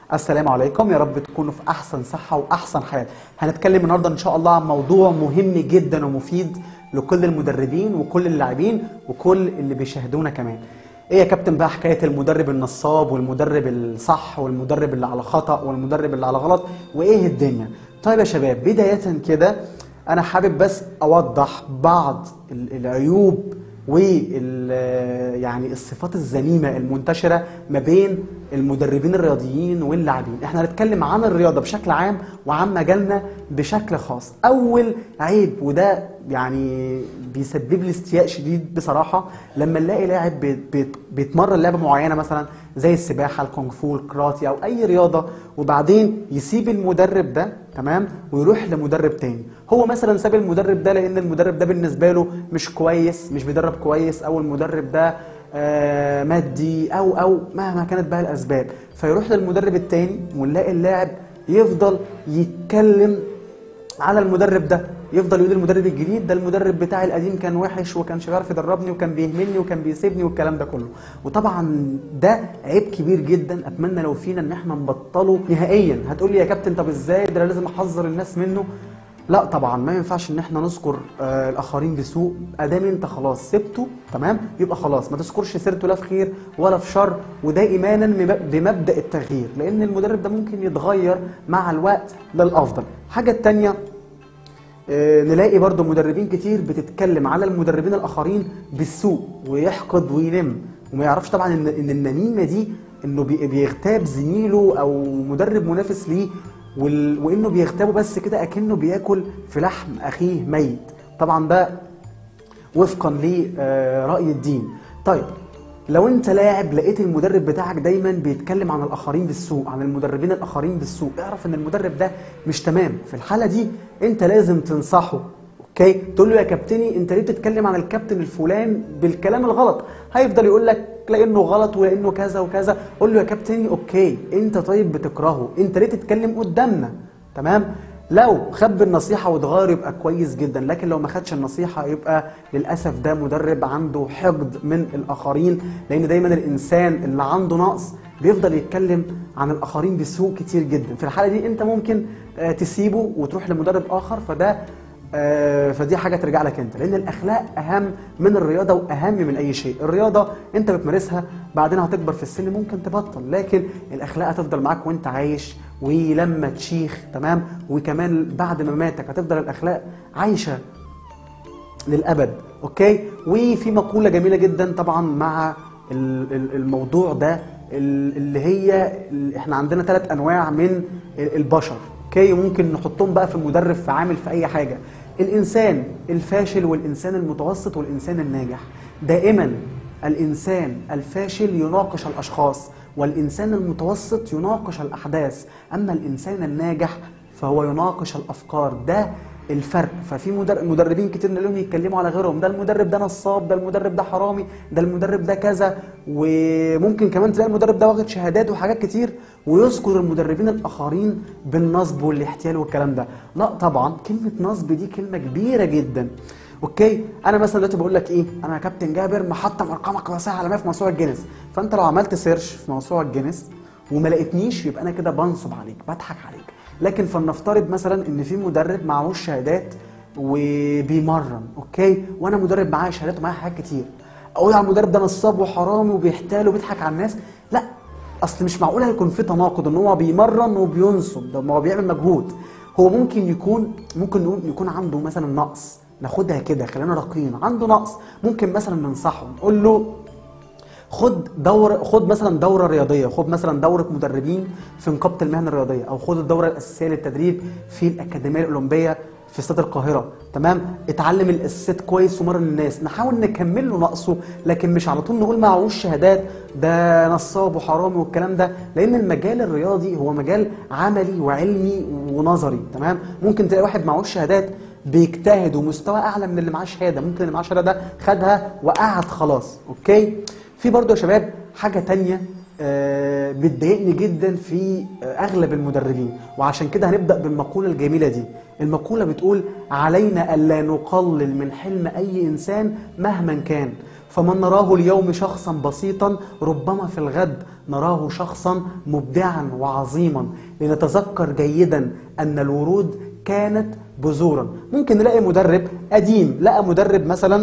السلام عليكم يا رب تكونوا في احسن صحه واحسن حال هنتكلم النهارده ان شاء الله عن موضوع مهم جدا ومفيد لكل المدربين وكل اللاعبين وكل اللي بيشاهدونا كمان ايه يا كابتن بقى حكايه المدرب النصاب والمدرب الصح والمدرب اللي على خطا والمدرب اللي على غلط وايه الدنيا طيب يا شباب بدايه كده انا حابب بس اوضح بعض ال- العيوب وال يعني الصفات الذميمه المنتشره ما بين المدربين الرياضيين واللاعبين احنا هنتكلم عن الرياضه بشكل عام وعن مجالنا بشكل خاص اول عيب وده يعني بيسبب لي استياء شديد بصراحه لما نلاقي لاعب بيت- بيت- بيتمرن لعبه معينه مثلا زي السباحه الكونغ فو الكراتي او اي رياضه وبعدين يسيب المدرب ده تمام ويروح لمدرب تاني هو مثلا ساب المدرب ده لان المدرب ده بالنسبه له مش كويس مش بيدرب كويس او المدرب ده آه، مادي او او مهما كانت بقى الاسباب فيروح للمدرب التاني ونلاقي اللاعب يفضل يتكلم على المدرب ده يفضل يقول المدرب الجديد ده المدرب بتاعي القديم كان وحش وكانش بيعرف يدربني وكان بيهملني وكان بيسيبني والكلام ده كله وطبعا ده عيب كبير جدا اتمنى لو فينا ان احنا نبطله نهائيا هتقول لي يا كابتن طب ازاي ده أنا لازم احذر الناس منه لا طبعا ما ينفعش ان احنا نذكر آه الاخرين بسوء ادام انت خلاص سبته تمام يبقى خلاص ما تذكرش سيرته لا في خير ولا في شر وده ايمانا مب- بمبدا التغيير لان المدرب ده ممكن يتغير مع الوقت للافضل الحاجه الثانيه آه، نلاقي برضو مدربين كتير بتتكلم على المدربين الاخرين بالسوء ويحقد وينم وما يعرفش طبعا ان ان النميمه دي انه بي- بيغتاب زميله او مدرب منافس ليه وال- وانه بيغتابه بس كده اكنه بياكل في لحم اخيه ميت طبعا ده وفقا لرأي الدين طيب لو انت لاعب لقيت المدرب بتاعك دايما بيتكلم عن الاخرين بالسوء عن المدربين الاخرين بالسوء اعرف ان المدرب ده مش تمام في الحالة دي انت لازم تنصحه اوكي تقول له يا كابتني انت ليه بتتكلم عن الكابتن الفلان بالكلام الغلط هيفضل يقول لك لانه غلط ولانه كذا وكذا قول له يا كابتني اوكي انت طيب بتكرهه انت ليه تتكلم قدامنا تمام لو خد النصيحة واتغير يبقى كويس جدا لكن لو ما خدش النصيحة يبقى للأسف ده مدرب عنده حقد من الآخرين لأن دايما الإنسان اللي عنده نقص بيفضل يتكلم عن الآخرين بسوء كتير جدا في الحالة دي أنت ممكن آه، تسيبه وتروح لمدرب آخر فده آه، فدي حاجة ترجع لك أنت لأن الأخلاق أهم من الرياضة وأهم من أي شيء الرياضة أنت بتمارسها بعدين هتكبر في السن ممكن تبطل لكن الأخلاق هتفضل معاك وأنت عايش ولما تشيخ تمام وكمان بعد مماتك هتفضل الأخلاق عايشة للابد اوكي وفي مقوله جميله جدا طبعا مع ال- ال- الموضوع ده ال- اللي هي ال- احنا عندنا ثلاث انواع من ال- البشر اوكي ممكن نحطهم بقى في مدرب في عامل في اي حاجه الانسان الفاشل والانسان المتوسط والانسان الناجح دائما الانسان الفاشل يناقش الاشخاص والانسان المتوسط يناقش الاحداث اما الانسان الناجح فهو يناقش الافكار ده الفرق ففي مدر- مدربين كتير نلاقيهم يتكلموا على غيرهم ده المدرب ده نصاب ده المدرب ده حرامي ده المدرب ده كذا وممكن كمان تلاقي المدرب ده واخد شهادات وحاجات كتير ويذكر المدربين الاخرين بالنصب والاحتيال والكلام ده لا طبعا كلمه نصب دي كلمه كبيره جدا اوكي انا مثلا دلوقتي بقول لك ايه انا يا كابتن جابر محطم ارقام قياسيه عالميه في موسوعه جينيس فانت لو عملت سيرش في موسوعه جينيس وما لقيتنيش يبقى انا كده بنصب عليك بضحك عليك لكن فلنفترض مثلا ان في مدرب معهوش شهادات وبيمرن اوكي وانا مدرب معايا شهادات ومعايا حاجات كتير اقول على المدرب ده نصاب وحرامي وبيحتال وبيضحك على الناس لا اصل مش معقول هيكون في تناقض ان هو بيمرن وبينصب ده ما هو بيعمل مجهود هو ممكن يكون ممكن نقول يكون عنده مثلا نقص ناخدها كده خلينا راقيين عنده نقص ممكن مثلا ننصحه نقول له خد دورة خد مثلا دورة رياضية خد مثلا دورة مدربين في نقابة المهن الرياضية أو خد الدورة الأساسية للتدريب في الأكاديمية الأولمبية في استاد القاهرة تمام اتعلم الأساسيات كويس ومرن الناس نحاول نكمل له نقصه لكن مش على طول نقول معهوش شهادات ده نصاب وحرامي والكلام ده لأن المجال الرياضي هو مجال عملي وعلمي ونظري تمام ممكن تلاقي واحد معهوش شهادات بيجتهد ومستوى اعلى من اللي معاه شهاده ممكن اللي معاه شهاده ده خدها وقعد خلاص اوكي في برضو يا شباب حاجه تانية آه، بتضايقني جدا في آه، اغلب المدربين وعشان كده هنبدا بالمقوله الجميله دي المقولة بتقول علينا ألا نقلل من حلم أي إنسان مهما كان فمن نراه اليوم شخصا بسيطا ربما في الغد نراه شخصا مبدعا وعظيما لنتذكر جيدا أن الورود كانت بذورا ممكن نلاقي مدرب قديم لقى مدرب مثلا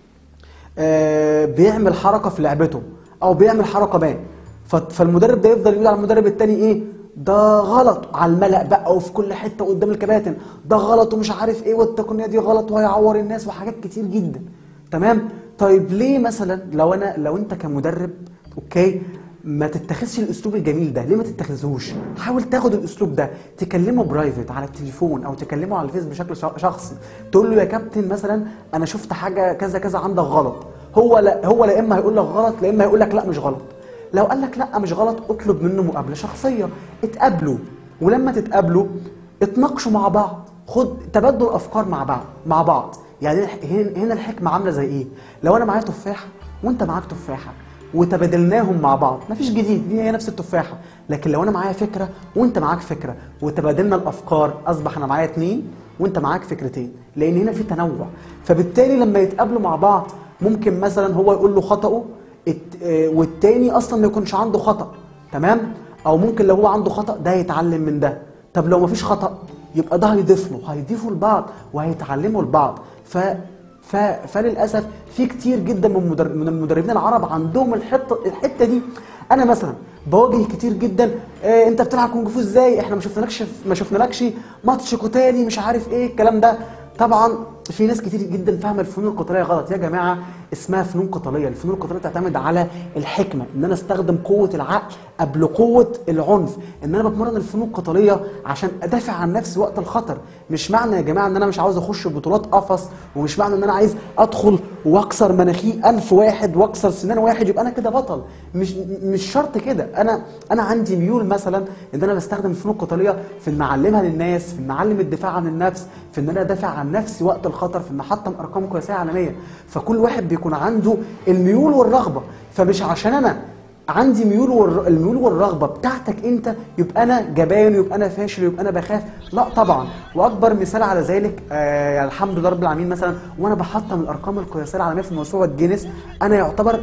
آه، بيعمل حركة في لعبته أو بيعمل حركة ما ف- فالمدرب ده يفضل يقول على المدرب التاني إيه ده غلط على الملأ بقى وفي كل حتة قدام الكباتن ده غلط ومش عارف إيه والتقنية دي غلط وهيعور الناس وحاجات كتير جدا تمام طيب ليه مثلا لو انا لو انت كمدرب اوكي ما تتخذش الاسلوب الجميل ده ليه ما تتخذهوش حاول تاخد الاسلوب ده تكلمه برايفت على التليفون او تكلمه على الفيس بشكل شخ- شخصي تقول له يا كابتن مثلا انا شفت حاجه كذا كذا عندك غلط هو لا هو لا اما هيقول لك غلط لا اما هيقول لك لا مش غلط لو قال لك لا مش غلط اطلب منه مقابله شخصيه اتقابلوا ولما تتقابلوا اتناقشوا مع بعض خد تبادلوا الافكار مع بعض مع بعض يعني هنا هنا الحكمه عامله زي ايه لو انا معايا تفاحه وانت معاك تفاحه وتبادلناهم مع بعض مفيش جديد دي هي نفس التفاحه لكن لو انا معايا فكره وانت معاك فكره وتبادلنا الافكار اصبح انا معايا اتنين وانت معاك فكرتين لان هنا في تنوع فبالتالي لما يتقابلوا مع بعض ممكن مثلا هو يقول له خطأه الت- آه، والتاني اصلا ما يكونش عنده خطأ تمام او ممكن لو هو عنده خطأ ده يتعلم من ده طب لو مفيش خطأ يبقى ده هيضيف له هيضيفوا لبعض وهيتعلموا لبعض ف ف فللاسف في كتير جدا من مدر... من المدربين العرب عندهم الحته الحته دي انا مثلا بواجه كتير جدا آه انت بتلعب كونج فو ازاي احنا ما شفناكش ما شفنالكش ماتش قتالي مش عارف ايه الكلام ده طبعا في ناس كتير جدا فاهمه الفنون القتاليه غلط يا جماعه اسمها فنون قتاليه الفنون القتاليه تعتمد على الحكمه ان انا استخدم قوه العقل قبل قوه العنف ان انا بتمرن الفنون القتاليه عشان ادافع عن نفسي وقت الخطر مش معنى يا جماعه ان انا مش عاوز اخش بطولات قفص ومش معنى ان انا عايز ادخل واكسر مناخير ألف واحد واكسر سنان واحد يبقى انا كده بطل مش مش شرط كده انا انا عندي ميول مثلا ان انا بستخدم الفنون القتاليه في ان اعلمها للناس في ان اعلم الدفاع عن النفس في ان انا ادافع عن نفسي وقت الخطر في ان احطم ارقام قياسيه عالميه فكل واحد بيكون عنده الميول والرغبه فمش عشان انا عندي ميول والر... الميول والرغبه بتاعتك انت يبقى انا جبان يبقى انا فاشل يبقى انا بخاف لا طبعا واكبر مثال على ذلك آه يعني الحمد لله رب العالمين مثلا وانا بحطم الارقام القياسيه العالميه في موسوعه جينيس انا يعتبر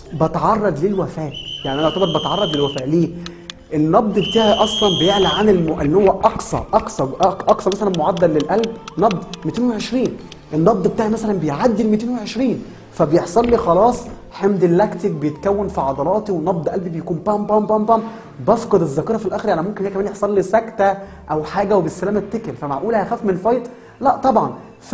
بتعرض للوفاه يعني انا يعتبر بتعرض للوفاه ليه النبض بتاعي اصلا بيعلى عن الم... ان هو اقصى اقصى اقصى مثلا معدل للقلب نبض 220 النبض بتاعي مثلا بيعدي ال 220 فبيحصل لي خلاص حمض اللاكتيك بيتكون في عضلاتي ونبض قلبي بيكون بام بام بام بام بفقد الذاكره في الاخر يعني ممكن هي كمان يحصل لي سكته او حاجه وبالسلامه اتكل فمعقوله هخاف من فايت لا طبعا ف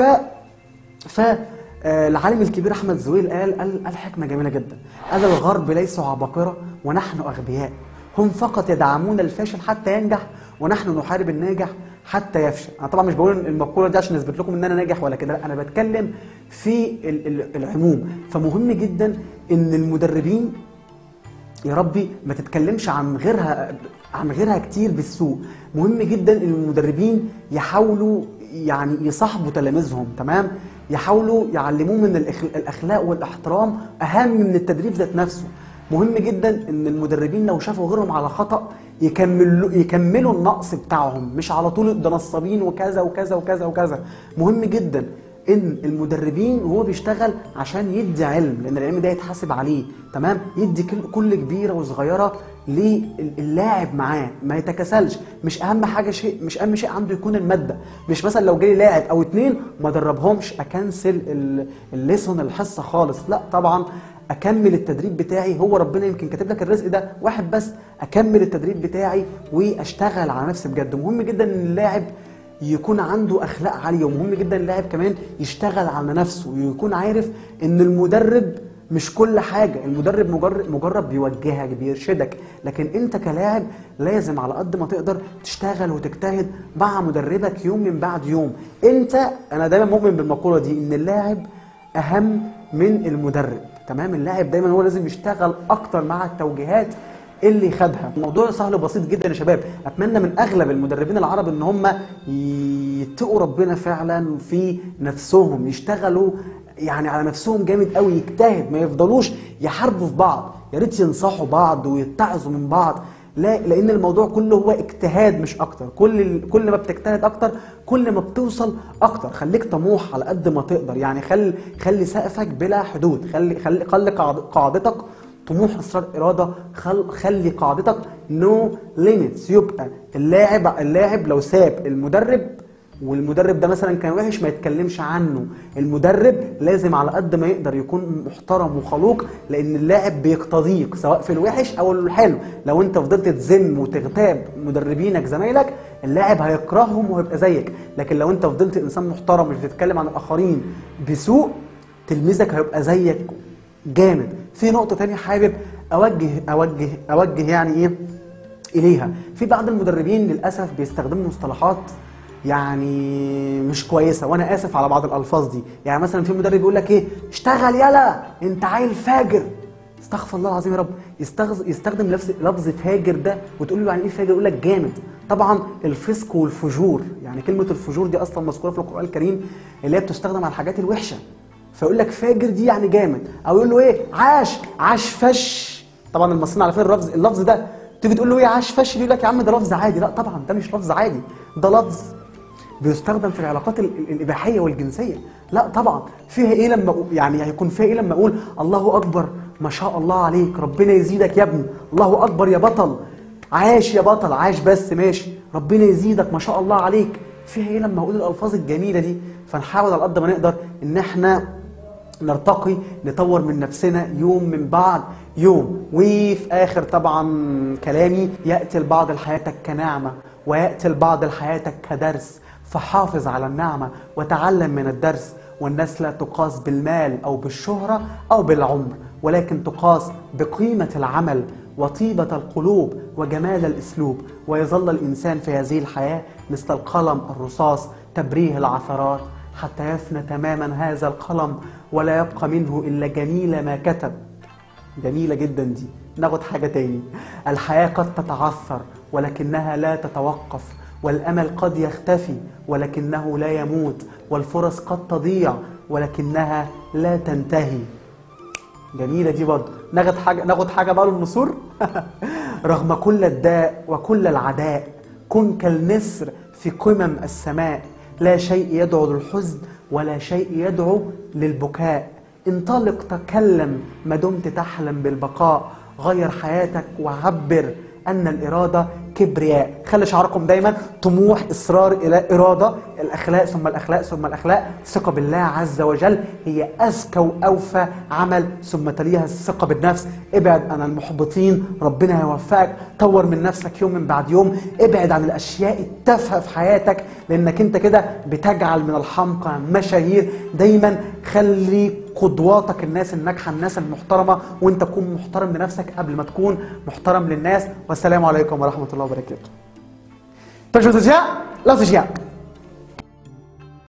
ف آه، العالم الكبير احمد زويل قال قال قال حكمه جميله جدا قال الغرب ليسوا عباقره ونحن اغبياء هم فقط يدعمون الفاشل حتى ينجح ونحن نحارب الناجح حتى يفشل انا طبعا مش بقول المقوله دي عشان اثبت لكم ان انا ناجح ولا كده لا انا بتكلم في ال- ال- العموم فمهم جدا ان المدربين يا ربي ما تتكلمش عن غيرها عن غيرها كتير بالسوء مهم جدا ان المدربين يحاولوا يعني يصاحبوا تلاميذهم تمام يحاولوا يعلموهم ان الأخ- الاخلاق والاحترام اهم من التدريب ذات نفسه مهم جدا ان المدربين لو شافوا غيرهم على خطأ يكملوا يكملوا النقص بتاعهم مش على طول ده نصابين وكذا وكذا وكذا وكذا مهم جدا ان المدربين وهو بيشتغل عشان يدي علم لان العلم ده يتحاسب عليه تمام يدي كل كل كبيره وصغيره للاعب معاه ما يتكاسلش مش اهم حاجه شيء مش اهم شيء عنده يكون الماده مش مثلا لو جالي لاعب او اتنين ما دربهمش اكنسل ال- الليسون الحصه خالص لا طبعا اكمل التدريب بتاعي هو ربنا يمكن كاتب لك الرزق ده واحد بس اكمل التدريب بتاعي واشتغل على نفسي بجد مهم جدا ان اللاعب يكون عنده اخلاق عاليه ومهم جدا اللاعب كمان يشتغل على نفسه ويكون عارف ان المدرب مش كل حاجه المدرب مجرد مجرد بيوجهك بيرشدك لكن انت كلاعب لازم على قد ما تقدر تشتغل وتجتهد مع مدربك يوم من بعد يوم انت انا دايما مؤمن بالمقوله دي ان اللاعب اهم من المدرب تمام اللاعب دايما هو لازم يشتغل اكتر مع التوجيهات اللي خدها الموضوع سهل وبسيط جدا يا شباب اتمنى من اغلب المدربين العرب ان هم يتقوا ربنا فعلا في نفسهم يشتغلوا يعني على نفسهم جامد قوي يجتهد ما يفضلوش يحاربوا في بعض يا ريت ينصحوا بعض ويتعظوا من بعض لا لان الموضوع كله هو اجتهاد مش اكتر كل كل ما بتجتهد اكتر كل ما بتوصل اكتر خليك طموح على قد ما تقدر يعني خلي خلي سقفك بلا حدود خلي خلي خلي قاعد- قاعدتك طموح اصرار اراده خل خلي قاعدتك نو no ليميتس يبقى اللاعب اللاعب لو ساب المدرب والمدرب ده مثلا كان وحش ما يتكلمش عنه المدرب لازم على قد ما يقدر يكون محترم وخلوق لان اللاعب بيقتضيك سواء في الوحش او الحلو لو انت فضلت تذم وتغتاب مدربينك زمايلك اللاعب هيكرههم وهيبقى زيك لكن لو انت فضلت انسان محترم مش بتتكلم عن الاخرين بسوء تلميذك هيبقى زيك جامد في نقطة تانية حابب أوجه أوجه أوجه يعني إيه إليها في بعض المدربين للأسف بيستخدموا مصطلحات يعني مش كويسة وأنا آسف على بعض الألفاظ دي يعني مثلا في مدرب يقول لك إيه اشتغل يلا أنت عيل فاجر استغفر الله العظيم يا رب يستغز... يستخدم لفظ لفظ فاجر ده وتقول له يعني ايه فاجر يقول لك جامد طبعا الفسق والفجور يعني كلمه الفجور دي اصلا مذكوره في القران الكريم اللي هي بتستخدم على الحاجات الوحشه فيقول لك فاجر دي يعني جامد او يقول له ايه عاش عاش فش طبعا المصريين على فكره اللفظ اللفظ ده تيجي تقول له ايه عاش فش يقول لك يا عم ده لفظ عادي لا طبعا ده مش لفظ عادي ده لفظ بيستخدم في العلاقات ال- ال- الاباحيه والجنسيه لا طبعا فيها ايه لما أقول- يعني هيكون فيها ايه لما اقول الله اكبر ما شاء الله عليك ربنا يزيدك يا ابني الله اكبر يا بطل عاش يا بطل عاش بس ماشي ربنا يزيدك ما شاء الله عليك فيها ايه لما اقول الالفاظ الجميله دي فنحاول على قد ما نقدر ان احنا نرتقي نطور من نفسنا يوم من بعد يوم وفي اخر طبعا كلامي ياتي البعض لحياتك كنعمه وياتي البعض لحياتك كدرس فحافظ على النعمه وتعلم من الدرس والناس لا تقاس بالمال او بالشهره او بالعمر ولكن تقاس بقيمه العمل وطيبه القلوب وجمال الاسلوب ويظل الانسان في هذه الحياه مثل القلم الرصاص تبريه العثرات حتى يفنى تماما هذا القلم ولا يبقى منه إلا جميل ما كتب جميلة جدا دي ناخد حاجة تاني الحياة قد تتعثر ولكنها لا تتوقف والأمل قد يختفي ولكنه لا يموت والفرص قد تضيع ولكنها لا تنتهي جميلة دي برضه ناخد حاجة ناخد حاجة بقى للنسور رغم كل الداء وكل العداء كن كالنسر في قمم السماء لا شيء يدعو للحزن ولا شيء يدعو للبكاء انطلق تكلم ما دمت تحلم بالبقاء غير حياتك وعبر أن الإرادة كبرياء خلي شعاركم دايما طموح إصرار إلى إرادة الأخلاق ثم الأخلاق ثم الأخلاق ثقة بالله عز وجل هي أذكى وأوفى عمل ثم تليها الثقة بالنفس ابعد عن المحبطين ربنا هيوفقك طور من نفسك يوم من بعد يوم ابعد عن الأشياء التافهة في حياتك لأنك أنت كده بتجعل من الحمقى مشاهير دايما خلي قدواتك الناس الناجحه الناس المحترمه وانت تكون محترم لنفسك قبل ما تكون محترم للناس والسلام عليكم ورحمه الله وبركاته. 但是这些，老师讲。